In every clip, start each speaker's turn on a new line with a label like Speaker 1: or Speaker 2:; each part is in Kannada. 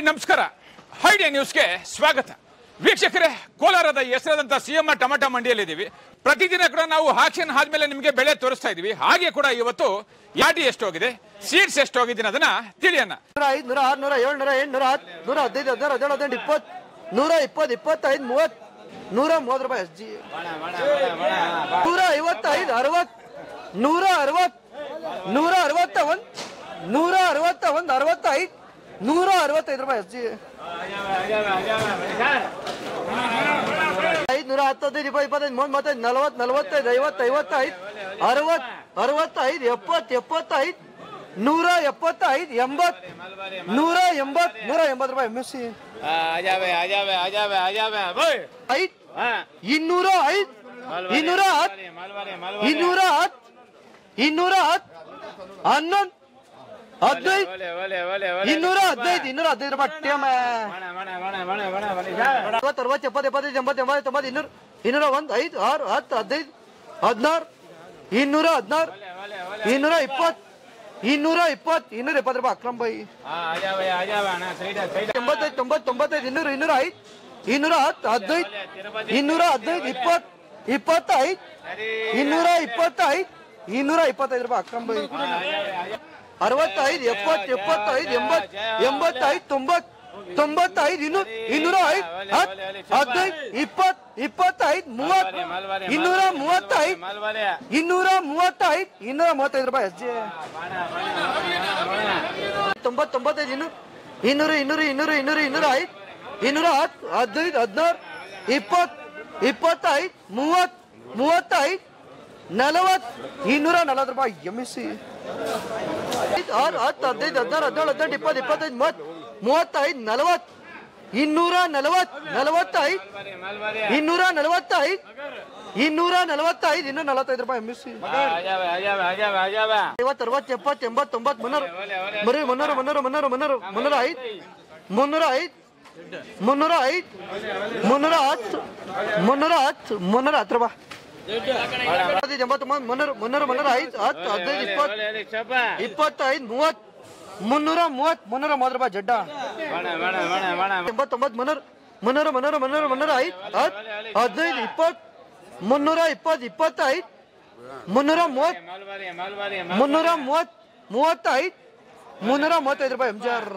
Speaker 1: ನಮಸ್ಕಾರ ಹೈಡಿಯಾ ನ್ಯೂಸ್ಗೆ ಸ್ವಾಗತ ವೀಕ್ಷಕರೇ ಕೋಲಾರದ ಹೆಸರಾದಂಥ ಸಿಎಂ ಟೊಮೆಟೊ ಮಂಡಿಯಲ್ಲಿದ್ದೀವಿ ಪ್ರತಿದಿನ ಕೂಡ ನಾವು ಆಕ್ಷನ್ ಆದ್ಮೇಲೆ ನಿಮಗೆ ಬೆಳೆ ತೋರಿಸ್ತಾ ಇದೀವಿ ಹಾಗೆ ಕೂಡ ಇವತ್ತು ಯಾಟಿ ಎಷ್ಟು ಹೋಗಿದೆ ಸೀಡ್ಸ್ ಎಷ್ಟು ಹೋಗಿದೆ ಅದನ್ನ ತಿಳಿಯೋಣ
Speaker 2: ನೂರ ಐದು ನೂರ ಆರು ನೂರ ಏಳು ನೂರ ಎಂಟು ನೂರ ಹತ್ತು ನೂರ ಹದಿನೈದು ಹದಿನಾರು ಹದಿನೇಳು ಹದಿನೆಂಟು ಇಪ್ಪತ್ತು ನೂರ ಇಪ್ಪತ್ತು ಇಪ್ಪತ್ತೈದು ಮೂವತ್ತು ನೂರ ಮೂವತ್ತು ರೂಪಾಯಿ ಎಸ್ ಜಿ ನೂರ ಐವತ್ತೈದು ಅರವತ್ತು ನೂರ ಅರವತ್ತು ನೂರ ಅರವತ್ತ ಒಂದು ನೂರ ಅರವತ್ತ ಒಂದು ಅರವತ್ತೈದು ನೂರ ಅರವತ್ತೈದು ರೂಪಾಯಿ ಎಸ್ ಜಿ ಐದು ನೂರ ಹತ್ತೈದು ಇಪ್ಪತ್ತು ಇಪ್ಪತ್ತೈದು ಮೂವತ್ತು ಮೂವತ್ತೈದು ನಲವತ್ತು ನಲವತ್ತೈದು ಐವತ್ತು ಐವತ್ತೈದು ಅರವತ್ತು ಅರವತ್ತೈದು ಎಪ್ಪತ್ತು ಎಪ್ಪತ್ತೈದು ನೂರ ಎಪ್ಪತ್ತೈದು ಎಂಬತ್ತು ನೂರ ಎಂಬತ್ತು ನೂರ ಎಂಬತ್ತು ರೂಪಾಯಿ ಎಮ್ ಎಸ್ ಸಿ
Speaker 3: आ जावे आ जावे आ जावे आ जावे बोल
Speaker 2: ಐದು
Speaker 3: हाँ
Speaker 2: ಇನ್ನೂರ ಐದು ಇನ್ನೂರ ಹತ್ತು
Speaker 3: मालवारी मालवारी
Speaker 2: ಇನ್ನೂರ ಹತ್ತು ಇನ್ನೂರ ಹತ್ತು ಹನ್ನೊಂದು ಹದಿನೈದು
Speaker 3: बोले बोले बोले बोले
Speaker 2: ಇನ್ನೂರ ಹದಿನೈದು ಇನ್ನೂರ ಹದಿನೈದು ರೂಪಾಯಿ ಟೇಮ
Speaker 3: मना मना मना मना मना मना
Speaker 2: ಅರವತ್ತು ಅರವತ್ತು ಎಪ್ಪತ್ತು ಎಪ್ಪತ್ತೈದು ಎಂಬತ್ತು ಎಂಬತ್ತು ತೊಂಬತ್ತು ಇನ್ನೂರು ಇನ್ನೂರ ಒಂದು ಐದು ಆರು ಹತ್ತು ಹದಿನೈದು ಹದಿನಾರು ಇನ್ನೂರ ಹದಿನಾರು ಇನ್ನೂರ ಇಪ್ಪತ್ತು ಇನ್ನೂರ ಇಪ್ಪತ್ತು ಇನ್ನೂರ ಇಪ್ಪತ್ತು ರೂಪಾಯಿ ಅಕ್ರಮ್ ಬೈ
Speaker 3: हाँ आ जावे आ जावे ना सही सही
Speaker 2: ಎಂಬತ್ತೈದು ತೊಂಬತ್ತು ತೊಂಬತ್ತೈದು ಇನ್ನೂರ ಇನ್ನೂರ ಐದು ಇನ್ನೂರ ಹತ್ತು ಹದಿನೈದು ಇನ್ನೂರ ಹದಿನೈದು ಇಪ್ಪತ್ತು ಇಪ್ಪತ್ತೈದು ಇನ್ನೂರ ಇಪ್ಪತ್ತೈದು ಇನ್ನೂರ ಇಪ್ಪತ್ತೈದು ರೂಪಾಯಿ ಅಕ್ರಮ್ ಬೈ ಅರವತ್ತೈದು ಎಪ್ಪತ್ತು ಎಪ್ಪತ್ತೈದು ಎಂಬತ್ತು ಎಂಬತ್ತೈದು ತೊಂಬತ್ತು ತೊಂಬತ್ತೈದು ಇನ್ನೂರ ಇನ್ನೂರ ಐದು ಹತ್ತು ಹದಿನೈದು ಇಪ್ಪತ್ತು ಇಪ್ಪತ್ತೈದು ಮೂವತ್ತು ಇನ್ನೂರ ಮೂವತ್ತೈದು
Speaker 3: मालवारी
Speaker 2: ಇನ್ನೂರ ಮೂವತ್ತೈದು ಇನ್ನೂರ ಮೂವತ್ತೈದು ರೂಪಾಯಿ ಎಸ್ ಜಿ ತೊಂಬತ್ತು ತೊಂಬತ್ತೈದು ಇನ್ನೂರು ಇನ್ನೂರು ಇನ್ನೂರು ಇನ್ನೂರು ಇನ್ನೂರು ಇನ್ನೂರ ಐದು ಇನ್ನೂರ ಹತ್ತು ಹದಿನೈದು ಹದಿನಾರು ಇಪ್ಪತ್ತು ಇಪ್ಪತ್ತೈದು ಮೂವತ್ತು ಮೂವತ್ತೈದು ನಲವತ್ತು ಇನ್ನೂರ ನಲವತ್ತು ರೂಪಾಯಿ ಎಮ್ ಎಸ್ ಸಿ ಆರು ಹತ್ತು ಹದಿನೈದು ಹದಿನಾರು ಹದಿನೇಳು ಹದಿನೆಂಟು ಇಪ್ಪತ್ತು ಇಪ್ಪತ್ತೈದು ಮೂವತ್ತು ಮೂವತ್ತೈದು ನಲವತ್ತು ಇನ್ನೂರ ನಲವತ್ತು ನಲವತ್ತೈದು
Speaker 3: मालवारी
Speaker 2: ಇನ್ನೂರ ನಲವತ್ತೈದು ಇನ್ನೂರ ನಲವತ್ತೈದು ಇನ್ನೂರ ನಲವತ್ತೈದು ರೂಪಾಯಿ ಎಮ್ ಎಸ್ ಸಿ
Speaker 3: आ जावे आ जावे आ जावे आ जावे
Speaker 2: ಐವತ್ತು ಅರವತ್ತು ಎಪ್ಪತ್ತು ಎಂಬತ್ತು ತೊಂಬತ್ತು ಮುನ್ನೂರು ಬರೀ ಮುನ್ನೂರು ಮುನ್ನೂರು ಮುನ್ನೂರು ಮುನ್ನೂರು ಮುನ್ನೂರ ಐದು ಮುನ್ನೂರ ಐದು ಮುನ್ನೂರ ಐದು ಮುನ್ನೂರ ಹತ್ತು ಮುನ್ನೂರ ಹತ್ತು ಮುನ್ನೂರ ಹತ್ತು ರೂಪಾಯಿ ಇಪ್ಪತ್ತೈದು ಎಂಬತ್ತೊಂಬತ್ತು ಮುನ್ನೂರು ಮುನ್ನೂರು ಮುನ್ನೂರ ಐದು ಹತ್ತು ಹದಿನೈದು ಇಪ್ಪತ್ತು
Speaker 3: बोले चपा
Speaker 2: ಇಪ್ಪತ್ತೈದು ಮೂವತ್ತು ಮುನ್ನೂರ ಮೂವತ್ತು ಮುನ್ನೂರ ಮೂವತ್ತು ರೂಪಾಯಿ ಜಡ್ಡ
Speaker 3: मना मना मना मना
Speaker 2: ಎಂಬತ್ತೊಂಬತ್ತು ಮುನ್ನೂರು ಮುನ್ನೂರು ಮುನ್ನೂರು ಮುನ್ನೂರು ಮುನ್ನೂರ ಐದು ಹತ್ತು ಹದಿನೈದು ಇಪ್ಪತ್ತು ಮುನ್ನೂರ ಇಪ್ಪತ್ತು ಇಪ್ಪತ್ತೈದು ಮುನ್ನೂರ ಮೂವತ್ತು
Speaker 3: मालवारी मालवारी
Speaker 2: ಮುನ್ನೂರ ಮೂವತ್ ಮೂವತ್ತೈದು ಮುನ್ನೂರ ಮೂವತ್ತೈದು ರೂಪಾಯಿ ಎಂ ಜಿ ಆರ್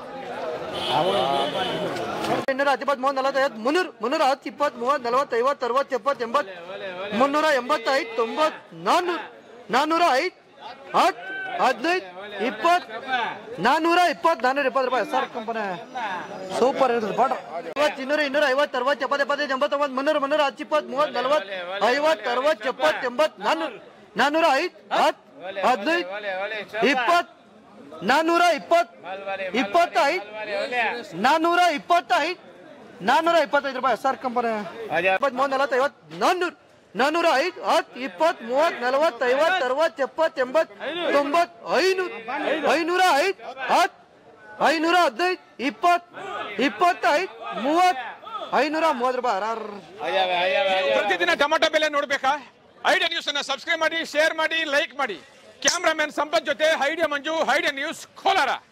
Speaker 2: ಇನ್ನೂರ ಹತ್ತು ಇಪ್ಪತ್ತು ಮೂವತ್ತು ನಲವತ್ತೈದು ಮುನ್ನೂರು ಮುನ್ನೂರ ಹತ್ತು ಇಪ್ಪತ್ತು ಮೂವತ್ತು ನಲವತ್ತು ಐವತ್ತು ಅರವತ್ತು ಎಪ್ಪತ್ತು ಎಂಬತ್ತು ಮುನ್ನೂರ ಎಂಬತ್ತೈದು ತೊಂಬತ್ತು ನಾನ್ನೂರು ನಾನ್ನೂರ ಐದು ಹತ್ತು ಹದಿನೈದು ಇಪ್ಪತ್ತು ನಾನ್ನೂರ ಇಪ್ಪತ್ತು ನಾನ್ನೂರ ಇಪ್ಪತ್ತು ರೂಪಾಯಿ ಸರ್ ಕಂಪನಿ ಸೂಪರ್ ಇರ್ತದೆ ಬಾಟ ಐವತ್ತು ಇನ್ನೂರ ಇನ್ನೂರ ಐವತ್ತು ಅರವತ್ತು ಎಪ್ಪತ್ತು ಎಪ್ಪತ್ತೈದು ಎಂಬತ್ತೊಂಬತ್ತು ಮುನ್ನೂರು ಮುನ್ನೂರ ಹತ್ತು ಇಪ್ಪತ್ತು ಮೂವತ್ತು ನಲವತ್ತು ಐವತ್ತು ಅರವತ್ತು ಎಪ್ಪತ್ತು ಎಂಬತ್ತು ನಾನ್ನೂರು ನಾನ್ನೂರ ಐದು ಹತ್ತು ಹದಿನೈದು
Speaker 3: बोले बोले
Speaker 2: ಇಪ್ಪತ್ತು ನಾನ್ನೂರ ಇಪ್ಪತ್ತು
Speaker 3: मालवारी
Speaker 2: ಇಪ್ಪತ್ತೈದು
Speaker 3: बोले
Speaker 2: ನಾನ್ನೂರ ಇಪ್ಪತ್ತೈದು ನಾನ್ನೂರ ಇಪ್ಪತ್ತೈದು ರೂಪಾಯಿ ಸರ್ ಕಂಪನಿ
Speaker 3: आ जा
Speaker 2: ಇಪ್ಪತ್ತು ಮೂವತ್ತು ನಲವತ್ತು ಐವತ್ತು ನಾನ್ನೂರು ನಾನ್ನೂರ ಐದು ಹತ್ತು ಇಪ್ಪತ್ತು ಮೂವತ್ತು ನಲವತ್ತು ಐವತ್ತು ಅರವತ್ತು ಎಪ್ಪತ್ತು ಎಂಬತ್ತು ತೊಂಬತ್ತು ಐನೂರು ಐನೂರ ಐದು ಹತ್ತು ಐನೂರ ಹದಿನೈದು ಇಪ್ಪತ್ತು ಇಪ್ಪತ್ತೈದು ಮೂವತ್ತು ಐನೂರ ಮೂವತ್ತು ರೂಪಾಯಿ ಆರ್
Speaker 3: आ जावे आ जावे आ जावे
Speaker 1: ಪ್ರತಿದಿನ ಟೊಮೆಟೊ ಬೆಲೆ ನೋಡ್ಬೇಕಾ ಐಡಿಯಾ ನ್ಯೂಸ್ ಅನ್ನ ಸಬ್ಸ್ಕ್ರೈಬ್ ಮಾಡಿ ಶೇರ್ ಮಾಡಿ ಲೈಕ್ ಮಾಡಿ ಕ್ಯಾಮ್ರಾಮನ್ ಸಂಪತ್ ಜೊತೆ idea Manju idea news Kolar